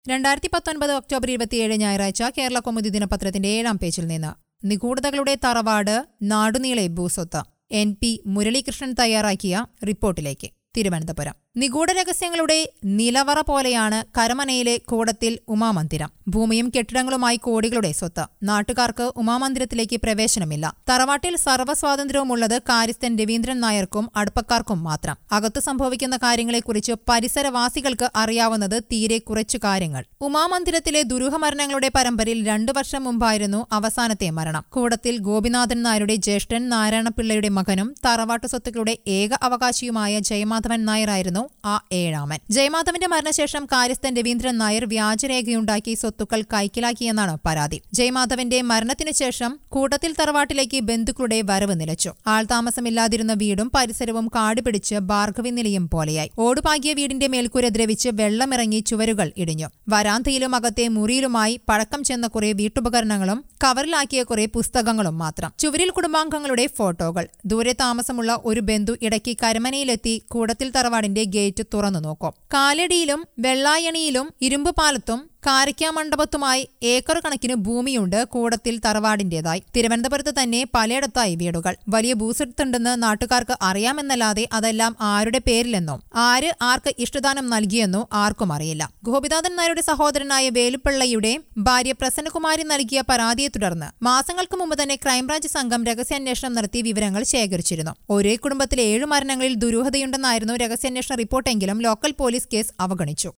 രണ്ടായിരത്തി പത്തൊൻപത് ഒക്ടോബർ ഇരുപത്തിയേഴ് ഞായറാഴ്ച കേരള കൗമുദി ദിനപത്രത്തിന്റെ ഏഴാം പേജിൽ നിന്ന് നിഗൂഢതകളുടെ തറവാട് നാടുനീളെ ഭൂസ്വത്ത് എൻ പി മുരളീകൃഷ്ണൻ തയ്യാറാക്കിയ റിപ്പോർട്ടിലേക്ക് തിരുവനന്തപുരം നിഗൂഢ രഹസ്യങ്ങളുടെ നിലവറ പോലെയാണ് കരമനയിലെ കൂടത്തിൽ ഉമാമന്ദിരം ഭൂമിയും കെട്ടിടങ്ങളുമായി കോടികളുടെ സ്വത്ത് നാട്ടുകാർക്ക് ഉമാമന്ദിരത്തിലേക്ക് പ്രവേശനമില്ല തറവാട്ടിൽ സർവ്വസ്വാതന്ത്ര്യവുമുള്ളത് കാര്യസ്ഥൻ രവീന്ദ്രൻ നായർക്കും അടുപ്പക്കാർക്കും മാത്രം അകത്തു സംഭവിക്കുന്ന കാര്യങ്ങളെക്കുറിച്ച് പരിസരവാസികൾക്ക് അറിയാവുന്നത് തീരെ കുറച്ചു കാര്യങ്ങൾ ഉമാമന്ദിരത്തിലെ ദുരൂഹമരണങ്ങളുടെ പരമ്പരയിൽ രണ്ടു വർഷം മുമ്പായിരുന്നു അവസാനത്തെ മരണം കൂടത്തിൽ ഗോപിനാഥൻ നായരുടെ ജ്യേഷ്ഠൻ നാരായണപിള്ളയുടെ മകനും തറവാട്ടു സ്വത്തുക്കളുടെ ഏക അവകാശിയുമായ ജയമാധവൻ നായരായിരുന്നു ആ ഏഴാമൻ ജയമാധവന്റെ മരണശേഷം കാര്യസ്ഥൻ രവീന്ദ്രൻ നായർ വ്യാജരേഖയുണ്ടാക്കി സ്വത്തുക്കൾ കൈക്കലാക്കിയെന്നാണ് പരാതി ജയമാധവന്റെ മരണത്തിനു ശേഷം കൂട്ടത്തിൽ തറവാട്ടിലേക്ക് ബന്ധുക്കളുടെ വരവ് നിലച്ചു ആൾതാമസമില്ലാതിരുന്ന വീടും പരിസരവും കാടുപിടിച്ച് ഭാർഗവി നിലയം പോലെയായി ഓടുപാകിയ വീടിന്റെ മേൽക്കൂര ദ്രവിച്ച് വെള്ളമിറങ്ങി ചുവരുകൾ ഇടിഞ്ഞു വരാന്തയിലും അകത്തെ മുറിയിലുമായി പഴക്കം ചെന്ന കുറെ വീട്ടുപകരണങ്ങളും കവറിലാക്കിയ കുറെ പുസ്തകങ്ങളും മാത്രം ചുവരിൽ കുടുംബാംഗങ്ങളുടെ ഫോട്ടോകൾ ദൂരെ താമസമുള്ള ഒരു ബന്ധു ഇടയ്ക്ക് കരമനയിലെത്തി കൂടത്തിൽ തറവാടിന്റെ ഗേറ്റ് തുറന്നു നോക്കും കാലടിയിലും വെള്ളായണിയിലും ഇരുമ്പ് പാലത്തും കാരയ്ക്കാമണ്ഡപത്തുമായി ഏക്കർ കണക്കിന് ഭൂമിയുണ്ട് കൂടത്തിൽ തറവാടിന്റേതായി തിരുവനന്തപുരത്ത് തന്നെ പലയിടത്തായി വീടുകൾ വലിയ ഭൂസ്വത്തുണ്ടെന്ന് നാട്ടുകാർക്ക് അറിയാമെന്നല്ലാതെ അതെല്ലാം ആരുടെ പേരിലെന്നോ ആര് ആർക്ക് ഇഷ്ടദാനം നൽകിയെന്നോ ആർക്കും അറിയില്ല ഗോപിനാഥൻ നായരുടെ സഹോദരനായ വേലുപ്പിള്ളയുടെ ഭാര്യ പ്രസന്നകുമാരി നൽകിയ പരാതിയെ തുടർന്ന് മാസങ്ങൾക്ക് മുമ്പ് തന്നെ ക്രൈംബ്രാഞ്ച് സംഘം രഹസ്യാന്വേഷണം നടത്തി വിവരങ്ങൾ ശേഖരിച്ചിരുന്നു ഒരേ കുടുംബത്തിലെ ഏഴ് മരണങ്ങളിൽ ദുരൂഹതയുണ്ടെന്നായിരുന്നു രഹസ്യാന്വേഷണ റിപ്പോർട്ടെങ്കിലും ലോക്കൽ പോലീസ് കേസ് അവഗണിച്ചു